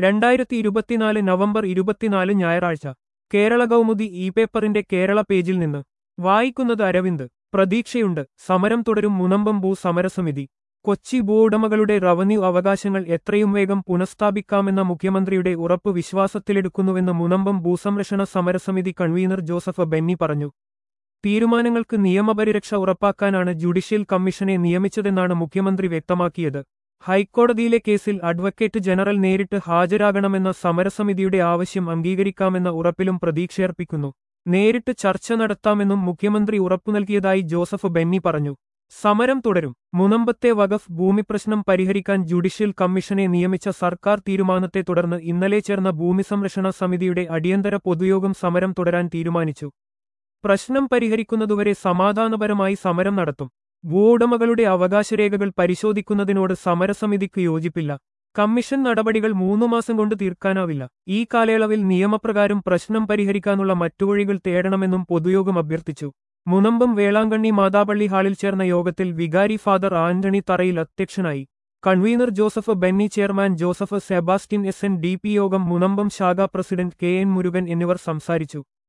രണ്ടായിരത്തി ഇരുപത്തിനാല് നവംബർ ഇരുപത്തിനാല് ഞായറാഴ്ച കേരള കൗമുദി ഇ പേപ്പറിന്റെ കേരള പേജിൽ നിന്ന് വായിക്കുന്നത് അരവിന്ദ് പ്രതീക്ഷയുണ്ട് സമരം തുടരും മുനമ്പം ഭൂ സമരസമിതി കൊച്ചി ഭൂവുടമകളുടെ റവന്യൂ അവകാശങ്ങൾ എത്രയും വേഗം പുനഃസ്ഥാപിക്കാമെന്ന മുഖ്യമന്ത്രിയുടെ ഉറപ്പ് വിശ്വാസത്തിലെടുക്കുന്നുവെന്ന് മുനമ്പം ഭൂസംരക്ഷണ സമരസമിതി കൺവീനർ ജോസഫ് ബെന്നി പറഞ്ഞു തീരുമാനങ്ങൾക്ക് നിയമപരിരക്ഷ ഉറപ്പാക്കാനാണ് ജുഡീഷ്യൽ കമ്മീഷനെ നിയമിച്ചതെന്നാണ് മുഖ്യമന്ത്രി വ്യക്തമാക്കിയത് ഹൈക്കോടതിയിലെ കേസിൽ അഡ്വക്കേറ്റ് ജനറൽ നേരിട്ട് ഹാജരാകണമെന്ന സമരസമിതിയുടെ ആവശ്യം അംഗീകരിക്കാമെന്ന ഉറപ്പിലും പ്രതീക്ഷയർപ്പിക്കുന്നു നേരിട്ട് ചർച്ച നടത്താമെന്നും മുഖ്യമന്ത്രി ഉറപ്പു നൽകിയതായി ജോസഫ് ബെന്നി പറഞ്ഞു സമരം തുടരും മുനമ്പത്തെ വഖഫ് ഭൂമി പ്രശ്നം പരിഹരിക്കാൻ ജുഡീഷ്യൽ കമ്മീഷനെ നിയമിച്ച സർക്കാർ തീരുമാനത്തെ തുടർന്ന് ഇന്നലെ ചേർന്ന ഭൂമി സംരക്ഷണ സമിതിയുടെ അടിയന്തര പൊതുയോഗം സമരം തുടരാൻ തീരുമാനിച്ചു പ്രശ്നം പരിഹരിക്കുന്നതുവരെ സമാധാനപരമായി സമരം നടത്തും ഭൂവുടമകളുടെ അവകാശരേഖകൾ പരിശോധിക്കുന്നതിനോട് സമരസമിതിക്ക് യോജിപ്പില്ല കമ്മീഷൻ നടപടികൾ മൂന്നു മാസം കൊണ്ട് തീർക്കാനാവില്ല ഈ കാലയളവിൽ നിയമപ്രകാരം പ്രശ്നം പരിഹരിക്കാനുള്ള മറ്റു വഴികൾ തേടണമെന്നും പൊതുയോഗം അഭ്യർത്ഥിച്ചു മുനമ്പം വേളാങ്കണ്ണി മാതാപള്ളി ഹാളിൽ ചേർന്ന യോഗത്തിൽ വികാരി ഫാദർ ആന്റണി തറയിൽ അധ്യക്ഷനായി convener Joseph Benny chairman Joseph Sebastian S N D P യോഗം മുനമ്പം ശാഖാ പ്രസിഡന്റ് കെ എൻ മുരുകൻ എന്നിവർ സംസാരിച്ചു